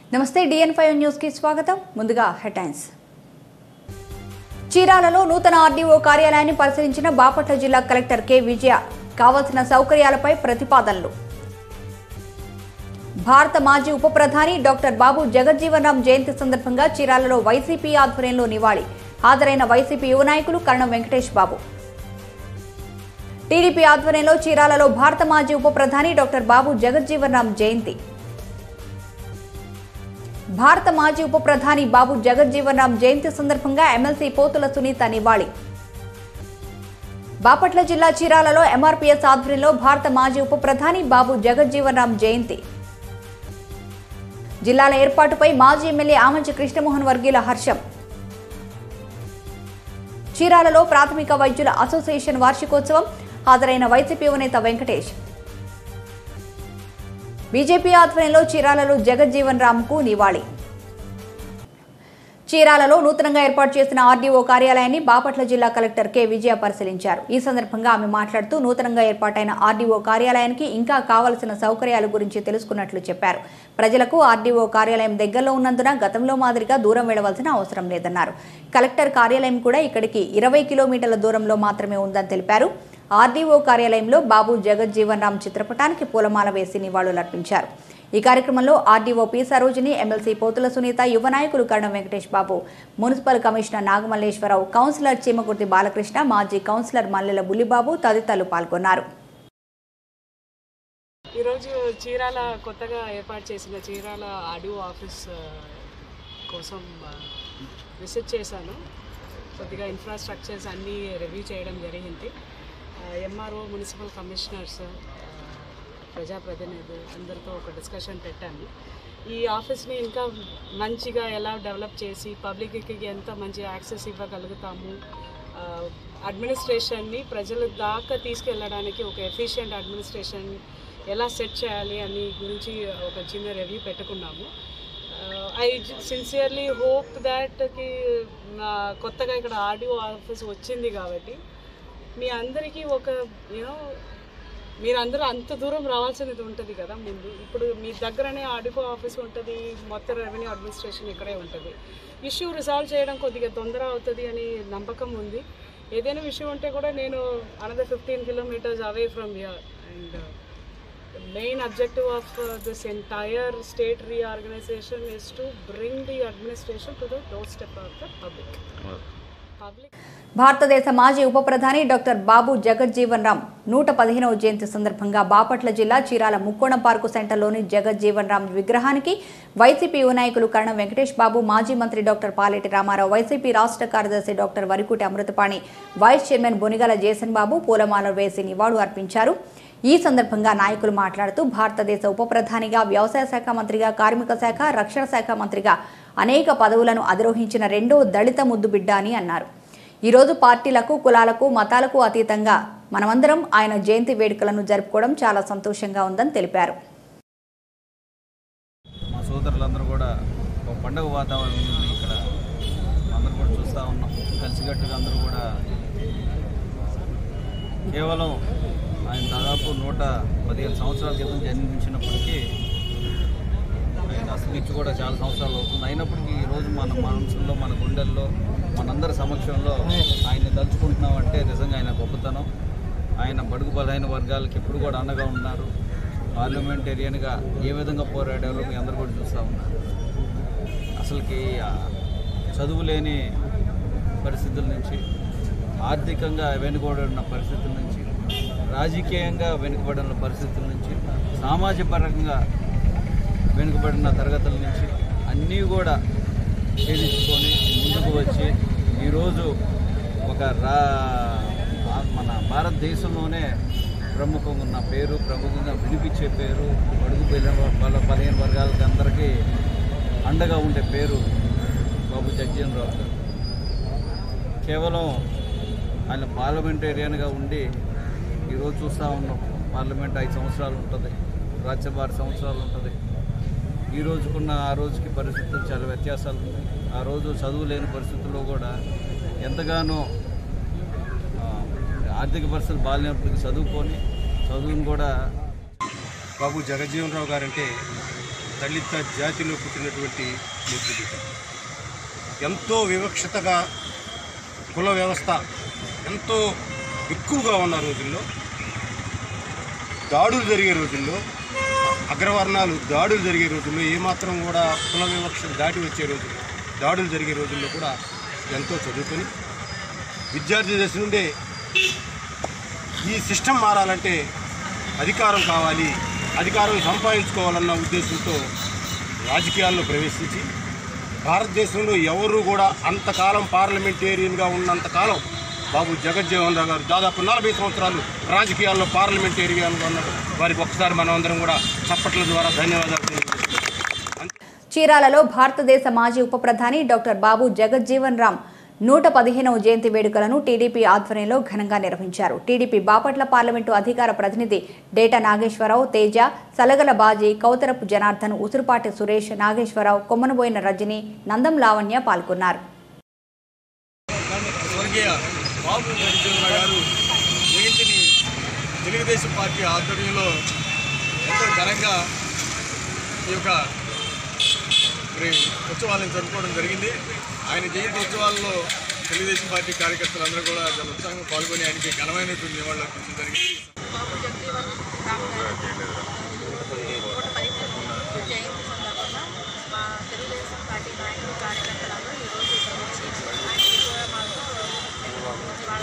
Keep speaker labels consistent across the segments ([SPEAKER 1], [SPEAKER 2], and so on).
[SPEAKER 1] నమస్తే డిఎన్ five news కి స్వాగతం ముందుగా హెడ్లైన్స్ చీరాలలో నూతన ఆర్డీఓ కార్యాలయాన్ని పరిశీలించిన బాపట్ల జిల్లా కలెక్టర్ కె విజయ కావలసిన సౌకర్యాలపై ప్రతిపాదనలు భారత మాజీ ఉప ప్రధాని డాక్టర్ బాబు జగజ్జీవన్ రామ్ జయంతి సందర్భంగా చీరాలలో వైసీపీ ఆధ్వర్యంలో నివాళి హాజరైన వైసీపీ యువ నాయకులు కరణం వెంకటేష్ బాబు టీడీపీ ఆధ్వర్యంలో చీరాలలో భారత మాజీ ఉప ప్రధాని డాక్టర్ బాబు జగజ్జీవన్ రామ్ జయంతి భారత మాజీ ఉప ప్రధాని బాబు జగజ్జీవన్ రామ్ జయంతి సందర్భంగా ఎమ్మెల్సీ పోతుల సునీత నివాళి బాపట్ల జిల్లా చీరాలలో ఎంఆర్పీఎస్ ఆధ్వర్యంలో భారత మాజీ ఉప ప్రధాని బాబు జగజ్జీవన్ రామ్ జయంతి జిల్లాల ఏర్పాటుపై మాజీ ఎమ్మెల్యే ఆమంచి కృష్ణమోహన్ వర్గీయుల హర్షం చీరాలలో ప్రాథమిక వైద్యుల అసోసియేషన్ వార్షికోత్సవం హాజరైన వైసీపీ నేత వెంకటేష్ బీజేపీ ఆధ్వర్యంలో చీరాలలో జగజ్జీవన్ రామ్కు నివాళి చీరాలలో నూతనంగా ఏర్పాటు చేసిన ఆర్డీఓ కార్యాలయాన్ని బాపట్ల జిల్లా కలెక్టర్ కె విజయ పరిశీలించారు ఈ సందర్భంగా ఆమె మాట్లాడుతూ నూతనంగా ఏర్పాటైన ఆర్డీఓ కార్యాలయానికి ఇంకా కావలసిన సౌకర్యాల గురించి తెలుసుకున్నట్లు చెప్పారు ప్రజలకు ఆర్డీఓ కార్యాలయం దగ్గరలో ఉన్నందున గతంలో మాదిరిగా దూరం వెళ్లవలసిన అవసరం లేదన్నారు కలెక్టర్ కార్యాలయం కూడా ఇక్కడికి ఇరవై కిలోమీటర్ల దూరంలో మాత్రమే ఉందని తెలిపారు ఆర్డీఓ కార్యాలయంలో బాబు జగజ్జీవన్ రామ్ చిత్రపటానికి పూలమాల వేసి నివాళులర్పించారు ఈ కార్యక్రమంలో RDO P Sarojini MLC Pothula Sunitha యువ నాయకులు Karanam Venkatesh Babu municipal commissioner Nagamalleswararao councillor Cheemakurthi Balakrishna మాజీ కౌన్సిలర్ మల్లెల బుల్లిబాబు తదితరులు పాల్గొన్నారు
[SPEAKER 2] ఈరోజు చీరాల కొత్తగా ఏర్పాటు చేసిన చీరాల ఆడియో ఆఫీస్ ఆ, కోసం ఆ, విజిట్ చేశాను కొద్దిగా ఇన్ఫ్రాస్ట్రక్చర్స్ అన్నీ రివ్యూ చేయడం జరిగింది ఎంఆర్ఓ మున్సిపల్ కమిషనర్స్ ఆ, ప్రజాప్రతినిధులు అందరితో ఒక డిస్కషన్ పెట్టాను ఈ ఆఫీస్ని ఇంకా మంచిగా ఎలా డెవలప్ చేసి పబ్లిక్కి ఎంత మంచి యాక్సెస్ ఇవ్వగలుగుతాము ఆ, అడ్మినిస్ట్రేషన్ని ప్రజల దాకా తీసుకెళ్ళడానికి ఒక ఎఫిషియెంట్ అడ్మినిస్ట్రేషన్ ఎలా సెట్ చేయాలి అని గురించి ఒక చిన్న రివ్యూ పెట్టుకున్నాము ఐ సిన్సియర్లీ హోప్ దాట్కి కొత్తగా ఇక్కడ ఆడియో ఆఫీస్ వచ్చింది కాబట్టి మీ అందరికీ ఒక యూనో మీరందరూ అంత దూరం రావాల్సినది ఉంటుంది కదా ముందు ఇప్పుడు మీ దగ్గరనే ఆడికో ఆఫీస్ ఉంటుంది మొత్తం రెవెన్యూ అడ్మినిస్ట్రేషన్ ఇక్కడే ఉంటుంది ఇష్యూ రిసాల్వ్ చేయడం కొద్దిగా తొందర అవుతుంది అని నమ్మకం ఉంది ఏదైనా విషయం ఉంటే కూడా నేను another fifteen kilometres away from here and main objective of uh, this entire state reorganization is to bring the administration to the doorstep of the public. Public.
[SPEAKER 1] భారతదేశ మాజీ ఉప ప్రధాని డాక్టర్ బాబు జగజ్జీవన్ రామ్ నూట పదిహేనవ జయంతి సందర్భంగా బాపట్ల జిల్లా చీరాల ముక్కోణం పార్కు సెంటర్లోని జగజ్జీవన్ రామ్ విగ్రహానికి వైసీపీ యువ నాయకులు కరణం వెంకటేష్ బాబు మాజీ మంత్రి డాక్టర్ పాలెటి రామారావు వైసీపీ రాష్ట్ర కార్యదర్శి doctor Varikuti Amruthapani vice chairman Bonigala Jason Babu పూలమాల వేసి నివాళులు అర్పించారు ఈ సందర్భంగా నాయకులు మాట్లాడుతూ భారతదేశ ఉప ప్రధానిగా వ్యవసాయ శాఖ మంత్రిగా కార్మిక శాఖ రక్షణ శాఖ మంత్రిగా అనేక పదవులను అధిరోహించిన రెండో దళిత ముద్దు బిడ్డ అని అన్నారు ఈరోజు పార్టీలకు కులాలకు మతాలకు అతీతంగా మనమందరం ఆయన జయంతి వేడుకలను జరుపుకోవడం చాలా సంతోషంగా ఉందని తెలిపారు
[SPEAKER 3] మా సోదరులందరూ కూడా ఒక పండగ వాతావరణం ఉంది ఇక్కడ అందరూ కూడా చూస్తూ ఉన్నాం కలిసికట్టుగా అందరూ కూడా కేవలం ఆయన దాదాపు నూట పదిహేను సంవత్సరాల క్రితం జన్మించినప్పటికీ ఆయన అస్తమించి కూడా చాలా సంవత్సరాలు అవుతుంది అయినప్పటికీ ఈరోజు మన మనసుల్లో మన గుండెల్లో మనందరి సమక్షంలో ఆయన్ని తలుచుకుంటున్నామంటే నిజంగా ఆయన గొప్పతనం ఆయన బడుగు బలైన వర్గాలకి ఎప్పుడు కూడా అండగా ఉన్నారు పార్లమెంటేరియన్గా ఏ విధంగా పోరాడారో మీ అందరూ కూడా చూస్తూ ఉన్నారు అసలుకి ఆ చదువు లేని పరిస్థితుల నుంచి ఆర్థికంగా వెనుకబడిన పరిస్థితుల నుంచి రాజకీయంగా వెనుకబడిన పరిస్థితుల నుంచి సామాజిక పరంగా వెనుకబడిన తరగతుల నుంచి అన్నీ కూడా ఛేదించుకొని ముందుకు వచ్చి ఈరోజు ఒక రా ఆ- మన భారతదేశంలోనే ప్రముఖంగా ఉన్న పేరు ప్రముఖంగా వినిపించే పేరు అడుగు వాళ్ళ పదిహేను వర్గాలకి అందరికీ అండగా ఉండే పేరు బాబు జగ్జీవన్ రావు గారు కేవలం ఆయన పార్లమెంటేరియన్గా ఉండి ఈరోజు చూస్తూ ఉన్నాం పార్లమెంట్ ఐదు సంవత్సరాలు ఉంటుంది రాజ్యసభ ఆరు సంవత్సరాలు ఉంటుంది ఈ రోజుకున్న ఆ రోజుకి పరిస్థితులు చాలా వ్యత్యాసాలు ఉన్నాయి ఆ రోజు చదువు లేని పరిస్థితుల్లో కూడా ఎంతగానో ఆ, ఆర్థిక పరిస్థితులు బాగాలేనప్పటికీ చదువుకొని చదువుని కూడా
[SPEAKER 4] బాబు జగజ్జీవన్ రావు గారంటే దళిత జాతిలో పుట్టినటువంటి ముద్దుబిడ్డ ఎంతో వివక్షతగా కుల వ్యవస్థ ఎంతో ఎక్కువగా ఉన్న రోజుల్లో దాడులు జరిగే రోజుల్లో అగ్రవర్ణాలు దాడులు జరిగే రోజుల్లో ఏమాత్రం కూడా కుల వివక్ష దాటి వచ్చే రోజుల్లో దాడులు జరిగే రోజుల్లో కూడా ఎంతో చదువుకొని విద్యార్థి దశ నుండే ఈ సిస్టమ్ మారాలంటే అధికారం కావాలి అధికారం సంపాదించుకోవాలన్న ఉద్దేశంతో రాజకీయాల్లో ప్రవేశించి భారతదేశంలో ఎవరు కూడా అంతకాలం పార్లమెంటేరియన్గా ఉన్నంతకాలం బాబు జగజ్జీవన్ రావు గారు దాదాపు నలభై సంవత్సరాలు రాజకీయాల్లో పార్లమెంటేరియన్గా ఉన్నారు వారికి ఒకసారి మనం అందరం కూడా చప్పట్ల ద్వారా ధన్యవాదాలు తెలియజేస్తున్నాం.
[SPEAKER 1] చీరాలలో భారతదేశ మాజీ ఉప ప్రధాని డాక్టర్ బాబు జగజ్జీవన్ రామ్ నూట పదిహేనవ జయంతి వేడుకలను టీడీపీ ఆధ్వర్యంలో ఘనంగా నిర్వహించారు టీడీపీ బాపట్ల పార్లమెంటు అధికార ప్రతినిధి డేటా నాగేశ్వరరావు తేజ సలగల బాజీ కౌతరపు జనార్దన్ ఉసురుపాటి సురేష్ నాగేశ్వరరావు కొమ్మనబోయిన రజని నందం లావణ్య పాల్గొన్నారు
[SPEAKER 5] స్వర్గీయ బాబు జగజ్జీవనరావు గారు జయంతిని తెలుగుదేశం పార్టీ ఆధ్వర్యంలో ఎంతో ఘనంగా ఈ యొక్క మరి ఉత్సవాలను జరుపుకోవడం జరిగింది ఆయన జయంతి ఉత్సవాల్లో తెలుగుదేశం పార్టీ కార్యకర్తలందరూ కూడా చాలా ఉత్సాహంగా పాల్గొని ఆయనకి ఘనమైనటువంటి నివాళులు అర్పించడం జరిగింది
[SPEAKER 6] బాబు జగజీవన్ రామ్ గారికి నూట పదిహేను జయంతి సందర్భంగా మా తెలుగుదేశం పార్టీ నాయకులు కార్యకర్తలందరూ ఈరోజు ఇక్కడ వచ్చి ఆయనకి కూడా మాకు ఇవాళ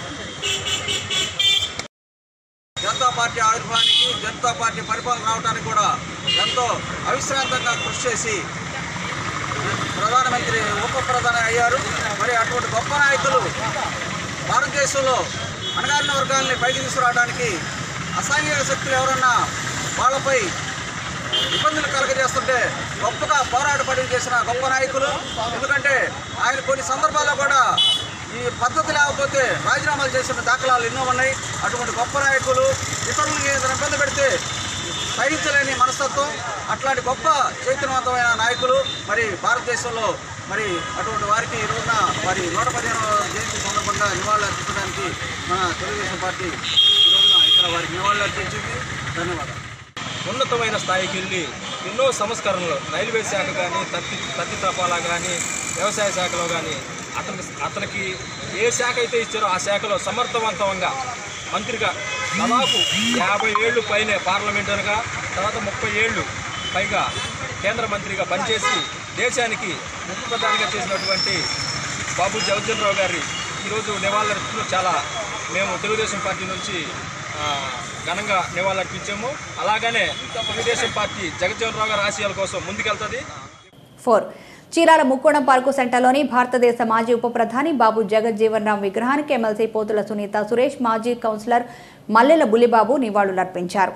[SPEAKER 5] జనతా పార్టీ ఆవిర్భావానికి జనతా పార్టీ పరిపాలన రావడానికి కూడా ఎంతో అవిశ్రాంతంగా కృషి చేసి ప్రధానమంత్రి ఉప ప్రధాని అయ్యారు మరి అటువంటి గొప్ప నాయకులు భారతదేశంలో అణగారిన వర్గాల్ని పైకి తీసుకురావడానికి అసాంఘిక శక్తులు ఎవరన్నా వాళ్ళపై ఇబ్బందులు కలగజేస్తుంటే గొప్పగా పోరాటపడి చేసిన గొప్ప నాయకులు ఎందుకంటే ఆయన కొన్ని సందర్భాల్లో కూడా ఈ పద్ధతి లేకపోతే రాజీనామాలు చేసిన దాఖలాలు ఎన్నో ఉన్నాయి అటువంటి గొప్ప నాయకులు ఇతరులని ఏదైనా ఇబ్బంది పెడితే సహించలేని మనస్తత్వం అట్లాంటి గొప్ప చైతన్యవంతమైన నాయకులు మరి భారతదేశంలో మరి అటువంటి వారికి ఈ రోజున వారి నూట పదిహేనవ జయంతి సందర్భంగా నివాళులు అర్పించడానికి మన తెలుగుదేశం పార్టీ ఈ రోజున ఇక్కడ వారికి నివాళులు అర్పించింది ధన్యవాదాలు
[SPEAKER 7] ఉన్నతమైన స్థాయికి వెళ్ళి ఎన్నో సంస్కరణలు రైల్వే శాఖ కానీ తత్తి తత్తి తపాలా కానీ వ్యవసాయ శాఖలో కానీ అతనికి అతనికి ఏ శాఖ అయితే ఇచ్చారో ఆ శాఖలో సమర్థవంతంగా మంత్రిగా దాదాపు యాభై ఏళ్ళు పైనే పార్లమెంటర్గా తర్వాత ముప్పై ఏళ్ళు పైగా కేంద్ర మంత్రిగా పనిచేసి దేశానికి ముఖ్య ప్రధానిగా చేసినటువంటి బాబు జగజ్జనరావు గారి ఈరోజు నివాళులర్పించడం చాలా మేము తెలుగుదేశం పార్టీ నుంచి ఆ, ఘనంగా నివాళులర్పించాము అలాగనే తెలుగుదేశం పార్టీ జగజ్జీవనరావు గారి ఆశయాల కోసం ముందుకెళ్తుంది
[SPEAKER 1] ఫోర్ చీరాల ముక్కోణం పార్కు సెంటర్లోని భారతదేశ మాజీ ఉప ప్రధాని బాబు జగజ్జీవన్ రామ్ విగ్రహానికి ఎమ్మెల్సీ పోతుల సునీత సురేష్ మాజీ కౌన్సిలర్ మల్లెల బుల్లిబాబు నివాళులర్పించారు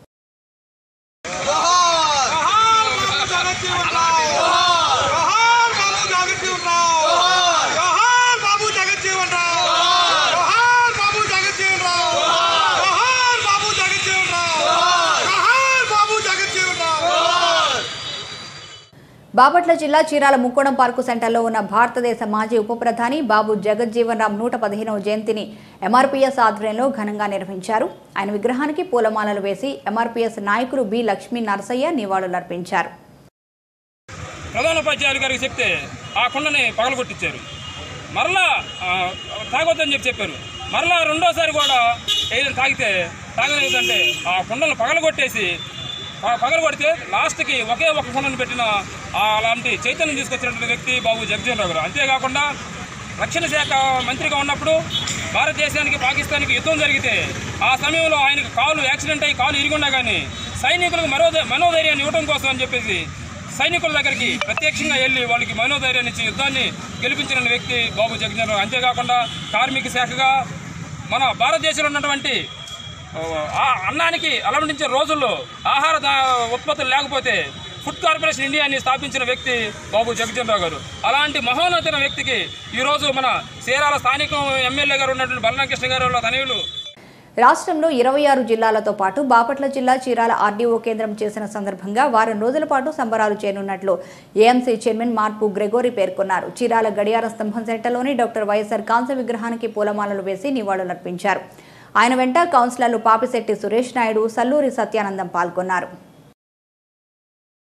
[SPEAKER 1] బాపట్ల జిల్లా చీరాల ముక్కోణం పార్కు సెంటర్లో ఉన్న భారతదేశ మాజీ ఉప ప్రధాని బాబు జగజ్జీవన్ రామ్ నూట పదిహేనవ జయంతిని ఎంఆర్పీఎస్ ఆధ్వర్యంలో ఘనంగా నిర్వహించారు ఆయన విగ్రహానికి పూలమాలలు వేసి ఎంఆర్పీఎస్ నాయకులు బి లక్ష్మీ నరసయ్య నివాళులర్పించారు
[SPEAKER 8] ప్రధాన ఉపాధ్యాయులు గారికి చెప్తే ఆ కుండని పగలగొట్టించారు మరలా ఆ, తాగొద్దని చెప్పి చెప్పారు మరలా రెండోసారి కూడా ఏదైనా తాగితే తాగలేదంటే ఆ కుండలను పగలగొట్టేసి ప- పగలగొడితే లాస్ట్కి ఒకే ఒక కుండను పెట్టిన ఆ అలాంటి చైతన్యం తీసుకొచ్చినటువంటి వ్యక్తి బాబు జగజీవన్ రావు గారు అంతేకాకుండా రక్షణ శాఖ మంత్రిగా ఉన్నప్పుడు భారతదేశానికి పాకిస్తాన్కి యుద్ధం జరిగితే ఆ సమయంలో ఆయనకు కాలు యాక్సిడెంట్ అయ్యి కాలు ఇరిగున్నా కానీ సైనికులకు మరో మనోధైర్యాన్ని ఇవ్వడం కోసం అని చెప్పేసి సైనికుల దగ్గరికి ప్రత్యక్షంగా వెళ్ళి వాళ్ళకి మనోధైర్యాన్ని ఇచ్చి యుద్ధాన్ని గెలిపించిన వ్యక్తి బాబు జగజీవన్ రావు అంతేకాకుండా కార్మిక శాఖగా మన భారతదేశంలో ఉన్నటువంటి ఆ, ఆ అన్నానికి అలవడించే రోజుల్లో ఆహార దా- ఉత్పత్తులు లేకపోతే ఫుడ్ కార్పొరేషన్ ఇండియాని స్థాపించిన వ్యక్తి బాబు జగజీవన్ రావు గారు అలాంటి మహోన్నతమైన వ్యక్తికి ఈరోజు మన చీరాల స్థానిక ఎమ్మెల్యే గారు ఉన్నటువంటి బలరామకృష్ణ గారు వాళ్ళ తనయులు
[SPEAKER 1] రాష్ట్రంలో ఇరవై ఆరు జిల్లాలతో పాటు బాపట్ల జిల్లా చీరాల ఆర్డీఓ కేంద్రం చేసిన సందర్భంగా వారం రోజుల పాటు సంబరాలు చేయనున్నట్లు ఏఎంసీ చైర్మన్ మార్పు గ్రెగోరీ పేర్కొన్నారు చీరాల గడియార స్తంభం సెంటర్లోని డాక్టర్ వైఎస్ఆర్ కాంస్య విగ్రహానికి పూలమాలలు వేసి నివాళులర్పించారు ఆయన వెంట కౌన్సిలర్లు పాపిశెట్టి సురేష్ నాయుడు సల్లూరి సత్యానందం పాల్గొన్నారు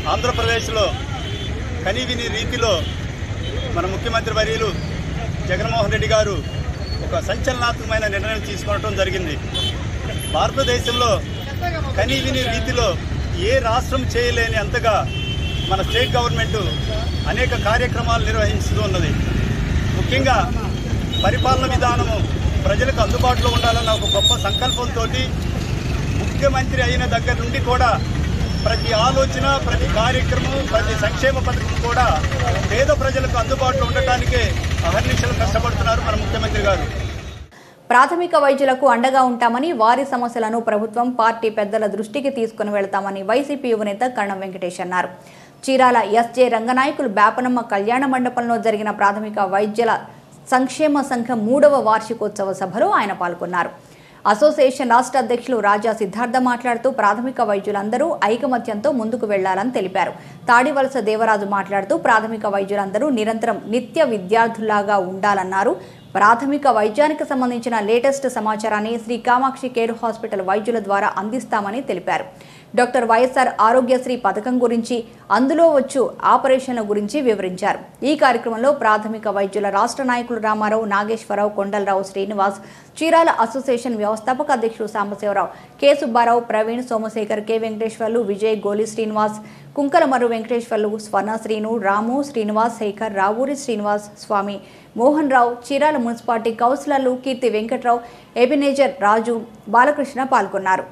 [SPEAKER 9] ఆంధ్రప్రదేశ్లో కనీవిని రీతిలో మన ముఖ్యమంత్రి వర్యులు జగన్మోహన్ రెడ్డి గారు ఒక సంచలనాత్మకమైన నిర్ణయం తీసుకోవడం జరిగింది భారతదేశంలో కనీవిని రీతిలో ఏ రాష్ట్రం చేయలేని అంతగా మన స్టేట్ గవర్నమెంట్ అనేక కార్యక్రమాలు నిర్వహిస్తూ ఉన్నది ముఖ్యంగా పరిపాలన విధానము ప్రజలకు అందుబాటులో ఉండాలన్న ఒక గొప్ప సంకల్పంతో ముఖ్యమంత్రి అయిన దగ్గర నుండి కూడా ప్రతి ఆలోచన ప్రతి కార్యక్రమం ప్రతి సంక్షేమ పథకం కూడా పేద ప్రజలకు అందుబాటులో ఉండటానికే అహర్నిశలు కష్టపడుతున్నారు మన ముఖ్యమంత్రి గారు
[SPEAKER 1] ప్రాథమిక వైద్యులకు అండగా ఉంటామని వారి సమస్యలను ప్రభుత్వం పార్టీ పెద్దల దృష్టికి తీసుకుని వెళ్తామని వైసీపీ యువనేత కరణం వెంకటేష్ అన్నారు చీరాల ఎస్జే రంగనాయకులు బేపనమ్మ కళ్యాణ మండపంలో జరిగిన ప్రాథమిక వైద్యుల సంక్షేమ సంఘం మూడవ వార్షికోత్సవ సభలో ఆయన పాల్గొన్నారు అసోసియేషన్ రాష్ట్ర అధ్యక్షులు రాజా సిద్ధార్థ మాట్లాడుతూ ప్రాథమిక వైద్యులందరూ ఐకమత్యంతో ముందుకు వెళ్లాలని తెలిపారు తాడివలస దేవరాజు మాట్లాడుతూ ప్రాథమిక వైద్యులందరూ నిరంతరం నిత్య విద్యార్థుల్లాగా ఉండాలన్నారు ప్రాథమిక వైద్యానికి సంబంధించిన లేటెస్ట్ సమాచారాన్ని శ్రీ కామాక్షి కేర్ హాస్పిటల్ వైద్యుల ద్వారా అందిస్తామని తెలిపారు డాక్టర్ వైఎస్ఆర్ ఆరోగ్యశ్రీ పథకం గురించి అందులో వచ్చు ఆపరేషన్ల గురించి వివరించారు ఈ కార్యక్రమంలో ప్రాథమిక వైద్యుల రాష్ట్ర నాయకులు రామారావు నాగేశ్వరరావు కొండలరావు శ్రీనివాస్ చీరాల అసోసియేషన్ వ్యవస్థాపక అధ్యక్షుడు Sambasivarao K Subbarao Praveen Somasekhar K Venkateswarlu Vijay Goli Srinivas Kunkalamarru Venkateswarlu Swarna Srinu Ramu Srinivas Sekhar Ravuri Srinivas Swamy Mohan Rao Chirala municipality కౌన్సిలర్లు కీర్తి వెంకట్రావు ఎబినేజర్ రాజు బాలకృష్ణ పాల్గొన్నారు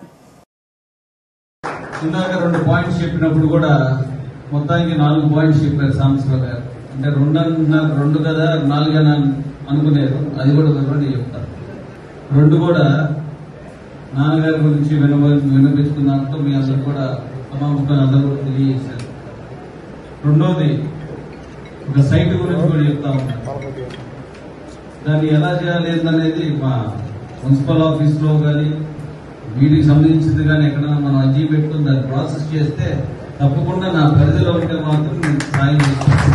[SPEAKER 3] ఇందాక రెండు పాయింట్స్ చెప్పినప్పుడు కూడా మొత్తానికి నాలుగు పాయింట్స్ చెప్పారు సాంబశివ గారు అంటే రెండున్నర రెండు కదా నాలుగని అనుకునేరు అది కూడా వివరణ చెప్తారు రెండు కూడా నాన్నగారి గురించి వినవ వినిపించుకున్నంత మీ అందరు కూడా సమాముఖంగా అందరూ కూడా తెలియజేశారు రెండోది ఒక సైట్ గురించి కూడా చెప్తా ఉన్నారు దాన్ని ఎలా చేయాలి అనేది మా మున్సిపల్ ఆఫీస్లో కానీ వీటికి సంబంధించింది కానీ ఎక్కడైనా మనం అర్జీ పెట్టుకుని దాన్ని ప్రాసెస్ చేస్తే తప్పకుండా నా పరిధిలో ఉంటే మాత్రం నేను సాయం చేస్తాను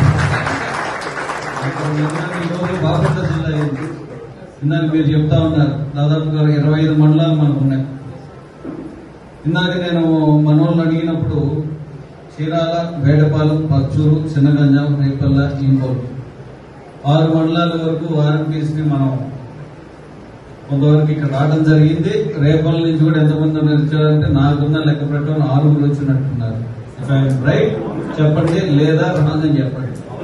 [SPEAKER 3] ఇప్పుడు నిన్న ఈరోజు బాపట్ల జిల్లా అయింది ఇందాక మీరు చెప్తా ఉన్నారు దాదాపుగా ఇరవై ఐదు మండలాలు మనకు ఉన్నాయి ఇందాక నేను మనోళ్ళని అడిగినప్పుడు చీరాల వేడపాలెం పచ్చూరు చిన్నగంజాం రేపల్ల ఇంకోలు ఆరు మండలాల వరకు ఆర్ఎంపీస్ని మనం కొంతవరకు ఇక్కడ రావడం జరిగింది రేపల్ల నుంచి కూడా ఎంతమంది వచ్చారంటే నాకున్న లెక్క ప్రకారం ఆరుగురు వచ్చినట్టున్నారు రైట్ చెప్పండి లేదా రాదని చెప్పండి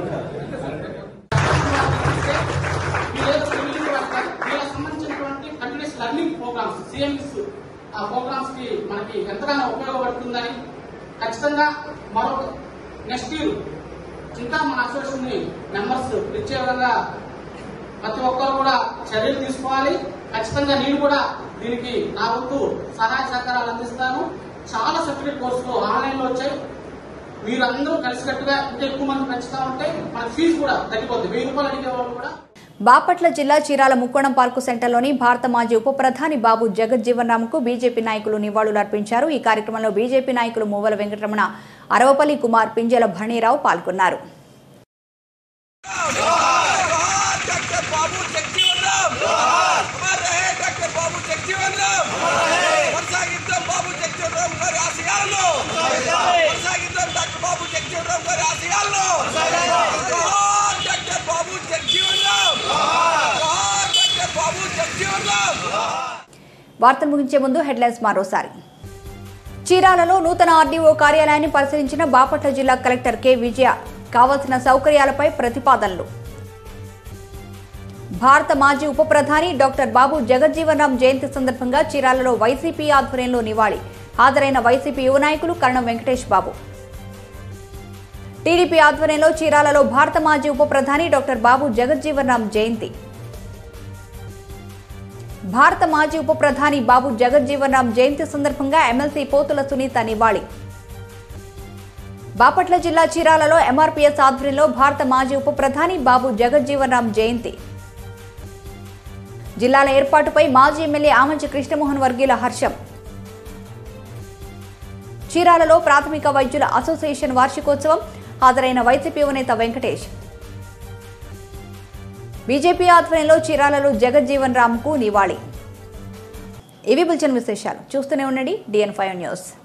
[SPEAKER 10] వీళ్ళకి సంబంధించినటువంటి కంటిన్యూస్ లెర్నింగ్ ప్రోగ్రామ్స్ సిఎంఎస్ ఆ ప్రోగ్రామ్స్ కి మనకి ఎంతగానో ఉపయోగపడుతుందని ఖచ్చితంగా మరొక నెక్స్ట్ ఇయర్ ఇంకా మన అసోసియేషన్ ని మెంబర్స్ ఇచ్చే విధంగా ప్రతి ఒక్కరు కూడా చర్యలు తీసుకోవాలి ఖచ్చితంగా నేను కూడా దీనికి నా వంతు సహాయ సహకారాలు అందిస్తాను చాలా సర్టిఫికేట్ కోర్సులు ఆన్లైన్ లో వచ్చాయి మీరందరూ కలిసికట్టుగా ఇంకా ఎక్కువ మంది పెంచుతా ఉంటే మన ఫీజు కూడా తగ్గిపోతుంది వెయ్యి రూపాయలు అడిగే వాళ్ళు కూడా
[SPEAKER 1] బాపట్ల జిల్లా చీరాల ముక్కోణం పార్కు సెంటర్లోని భారత మాజీ ఉప ప్రధాని బాబు జగజ్జీవన్ రామ్కు బీజేపీ నాయకులు నివాళులర్పించారు ఈ కార్యక్రమంలో బీజేపీ నాయకులు మూవల వెంకటరమణ అరవపల్లి కుమార్ పింజల భణీరావు పాల్గొన్నారు
[SPEAKER 5] डॉक्टर बाबू जगजीवन राम हमारे रहे डॉक्टर बाबू जगजीवन राम కొనసాగిద్దాం బాబు జగజీవన్ రామ్ గారి ఆశయాలను కొనసాగిద్దాం డాక్టర్ బాబు జగజీవన్ రామ్ గారి ఆశయాలను జోహార్ డాక్టర్ బాబు జగజీవన్ రామ్ జోహార్ డాక్టర్ బాబు జగజీవన్ రామ్
[SPEAKER 1] వార్తలు ముగించే ముందు హెడ్లైన్స్ మరోసారి చీరాలలో నూతన ఆర్డీఓ కార్యాలయాన్ని పరిశీలించిన బాపట్ల జిల్లా కలెక్టర్ కె విజయ కావలసిన సౌకర్యాలపై ప్రతిపాదనలు భారత మాజీ ఉప ప్రధాని డాక్టర్ బాబు జగజ్జీవన్ రామ్ జయంతి సందర్భంగా చీరాలలో వైసీపీ ఆధ్వర్యంలో నివాళి హాజరైన వైసీపీ యువ నాయకులు కరణం వెంకటేష్ బాబు టీడీపీ ఆధ్వర్యంలో చీరాలలో భారత మాజీ ఉప ప్రధాని డాక్టర్ బాబు జగజ్జీవన్ రామ్ జయంతి భారత మాజీ ఉప ప్రధాని బాబు జగజ్జీవన్ రామ్ జయంతి సందర్భంగా ఎమ్మెల్సీ పోతుల సునీత నివాళి బాపట్ల జిల్లా చీరాలలో ఎంఆర్పీఎస్ ఆధ్వర్యంలో భారత మాజీ ఉప ప్రధాని బాబు జగజ్జీవన్ రామ్ జయంతి జిల్లాల ఏర్పాటుపై మాజీ ఎమ్మెల్యే ఆమంచి కృష్ణమోహన్ వర్గీయుల హర్షం చీరాలలో ప్రాథమిక వైద్యుల అసోసియేషన్ వార్షికోత్సవం హాజరైన వైసీపీ నేత వెంకటేష్ బీజేపీ ఆధ్వర్యంలో చీరాలలో జగజ్జీవన్ రామ్కు నివాళి ఇవి బుల్చన్ విశేషాలు చూస్తూనే ఉండండి డిఎన్ ఫైవ్ న్యూస్